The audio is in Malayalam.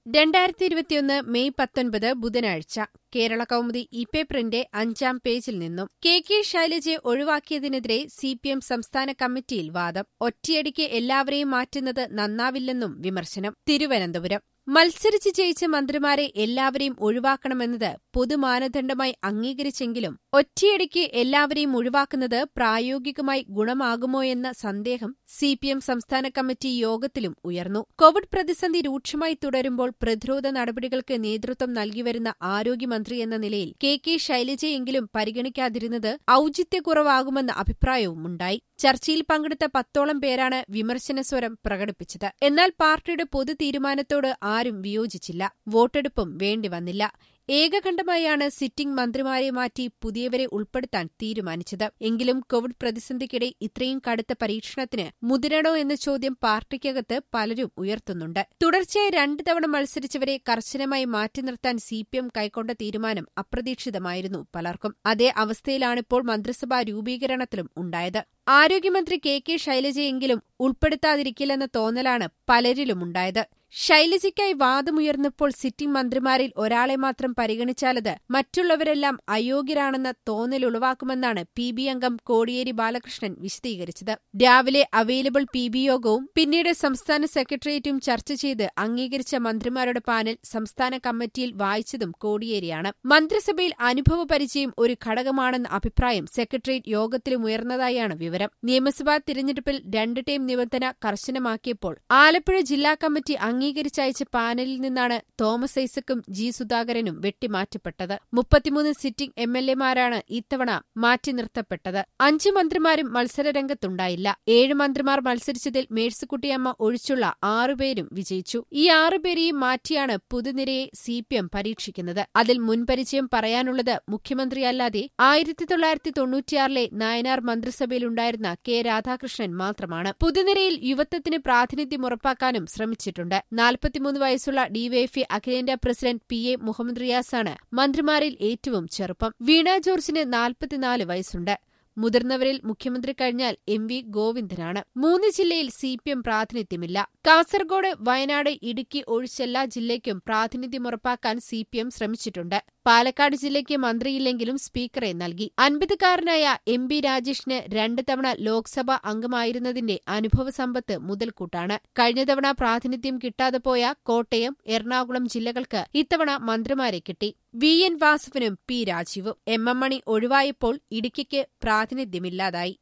രണ്ടായിരത്തി ഇരുപത്തിയൊന്ന് മെയ് പത്തൊൻപത് ബുധനാഴ്ച കേരള കൗമുദി ഇ പേപ്പറിന്റെ അഞ്ചാം പേജിൽ നിന്നും കെ കെ ശൈലജയെ ഒഴിവാക്കിയതിനെതിരെ സി പി എം സംസ്ഥാന കമ്മിറ്റിയിൽ വാദം ഒറ്റയടിക്ക് എല്ലാവരെയും മാറ്റുന്നത് നന്നാവില്ലെന്നും വിമർശനം തിരുവനന്തപുരം മത്സരിച്ച് ജയിച്ച മന്ത്രിമാരെ എല്ലാവരെയും ഒഴിവാക്കണമെന്നത് പൊതുമാനദണ്ഡമായി അംഗീകരിച്ചെങ്കിലും ഒറ്റയടിക്ക് എല്ലാവരെയും ഒഴിവാക്കുന്നത് പ്രായോഗികമായി ഗുണമാകുമോയെന്ന സന്ദേഹം സി പി എം സംസ്ഥാന കമ്മിറ്റി യോഗത്തിലും ഉയർന്നു കോവിഡ് പ്രതിസന്ധി രൂക്ഷമായി തുടരുമ്പോൾ പ്രതിരോധ നടപടികൾക്ക് നേതൃത്വം നൽകിവരുന്ന ആരോഗ്യമന്ത്രി എന്ന നിലയിൽ കെ കെ ശൈലജയെങ്കിലും പരിഗണിക്കാതിരുന്നത് ഔചിത്യക്കുറവാകുമെന്ന അഭിപ്രായവുമുണ്ടായി ചർച്ചയിൽ പങ്കെടുത്ത പത്തോളം പേരാണ് വിമർശനസ്വരം പ്രകടിപ്പിച്ചത് എന്നാൽ പാർട്ടിയുടെ പൊതു തീരുമാനത്തോട് ആരും വിയോജിച്ചില്ല വോട്ടെടുപ്പും വേണ്ടിവന്നില്ല ഏകകണ്ഠമായാണ് സിറ്റിംഗ് മന്ത്രിമാരെ മാറ്റി പുതിയവരെ ഉൾപ്പെടുത്താൻ തീരുമാനിച്ചത് എങ്കിലും കോവിഡ് പ്രതിസന്ധിക്കിടെ ഇത്രയും കടുത്ത പരീക്ഷണത്തിന് മുതിരണോ എന്ന ചോദ്യം പാർട്ടിക്കകത്ത് പലരും ഉയർത്തുന്നുണ്ട് തുടർച്ചയായി രണ്ടു തവണ മത്സരിച്ചവരെ കർശനമായി മാറ്റി നിർത്താൻ സി പി എം കൈക്കൊണ്ട തീരുമാനം അപ്രതീക്ഷിതമായിരുന്നു പലർക്കും അതേ അവസ്ഥയിലാണിപ്പോൾ മന്ത്രിസഭാ രൂപീകരണത്തിലും ഉണ്ടായത് ആരോഗ്യമന്ത്രി കെ കെ ശൈലജയെങ്കിലും ഉൾപ്പെടുത്താതിരിക്കില്ലെന്ന തോന്നലാണ് പലരിലുമുണ്ടായത് ശൈലജയ്ക്കായി വാദമുയർന്നപ്പോൾ സിറ്റിംഗ് മന്ത്രിമാരിൽ ഒരാളെ മാത്രം പരിഗണിച്ചാലത് മറ്റുള്ളവരെല്ലാം അയോഗ്യരാണെന്ന തോന്നലുളവാക്കുമെന്നാണ് പി ബി അംഗം കോടിയേരി ബാലകൃഷ്ണൻ വിശദീകരിച്ചത് രാവിലെ അവൈലബിൾ പി ബി യോഗവും പിന്നീട് സംസ്ഥാന സെക്രട്ടേറിയറ്റും ചർച്ച ചെയ്ത് അംഗീകരിച്ച മന്ത്രിമാരുടെ പാനൽ സംസ്ഥാന കമ്മിറ്റിയിൽ വായിച്ചതും കോടിയേരിയാണ് മന്ത്രിസഭയിൽ അനുഭവ പരിചയം ഒരു ഘടകമാണെന്ന അഭിപ്രായം സെക്രട്ടേറിയറ്റ് യോഗത്തിലും ഉയർന്നതായാണ് വിവരം നിയമസഭാ തിരഞ്ഞെടുപ്പിൽ രണ്ട് ടൈം നിബന്ധന കർശനമാക്കിയപ്പോൾ ആലപ്പുഴ ജില്ലാ കമ്മിറ്റി അംഗീകരിച്ചയച്ച പാനലിൽ നിന്നാണ് തോമസ് ഐസക്കും ജി സുധാകരനും വെട്ടിമാറ്റപ്പെട്ടത് മുപ്പത്തിമൂന്ന് സിറ്റിംഗ് എം എൽ എമാരാണ് ഇത്തവണ മാറ്റി നിർത്തപ്പെട്ടത് അഞ്ച് മന്ത്രിമാരും മത്സരരംഗത്തുണ്ടായില്ല ഏഴ് മന്ത്രിമാർ മത്സരിച്ചതിൽ മേഴ്സിക്കുട്ടിയമ്മ ഒഴിച്ചുള്ള ആറുപേരും വിജയിച്ചു ഈ ആറുപേരെയും മാറ്റിയാണ് പുതുനിരയെ സി പി എം പരീക്ഷിക്കുന്നത് അതിൽ മുൻപരിചയം പറയാനുള്ളത് മുഖ്യമന്ത്രിയല്ലാതെ ആയിരത്തി തൊള്ളായിരത്തി തൊണ്ണൂറ്റിയാറിലെ നായനാർ മന്ത്രിസഭയിലുണ്ടായിരുന്ന കെ രാധാകൃഷ്ണൻ മാത്രമാണ് പുതുനിരയിൽ യുവത്വത്തിന് പ്രാതിനിധ്യം ഉറപ്പാക്കാനും ശ്രമിച്ചിട്ടുണ്ട് നാൽപ്പത്തിമൂന്ന് വയസ്സുള്ള ഡിവൈഎഫ്ഐ അഖിലേന്ത്യാ പ്രസിഡന്റ് പി എ മുഹമ്മദ് റിയാസാണ് മന്ത്രിമാരിൽ ഏറ്റവും ചെറുപ്പം വീണ ജോർജിന് നാൽപ്പത്തിനാല് വയസ്സുണ്ട് മുതിർന്നവരിൽ മുഖ്യമന്ത്രി കഴിഞ്ഞാൽ എം വി ഗോവിന്ദനാണ് മൂന്ന് ജില്ലയിൽ സി പി എം പ്രാതിനിധ്യമില്ല കാസർഗോഡ് വയനാട് ഇടുക്കി ഒഴിച്ചെല്ലാ ജില്ലയ്ക്കും പ്രാതിനിധ്യം ഉറപ്പാക്കാൻ സി പി എം ശ്രമിച്ചിട്ടുണ്ട് പാലക്കാട് ജില്ലയ്ക്ക് മന്ത്രിയില്ലെങ്കിലും സ്പീക്കറെ നൽകി അൻപതുകാരനായ എം ബി രാജേഷിന് രണ്ട് തവണ ലോക്സഭാ അംഗമായിരുന്നതിന്റെ അനുഭവ സമ്പത്ത് മുതൽക്കൂട്ടാണ് കഴിഞ്ഞ തവണ പ്രാതിനിധ്യം കിട്ടാതെ പോയ കോട്ടയം എറണാകുളം ജില്ലകൾക്ക് ഇത്തവണ മന്ത്രിമാരെ കിട്ടി വി എൻ വാസവനും പി രാജീവും എം എം മണി ഒഴിവായപ്പോൾ ഇടുക്കിക്ക് പ്രാതിനിധ്യമില്ലാതായി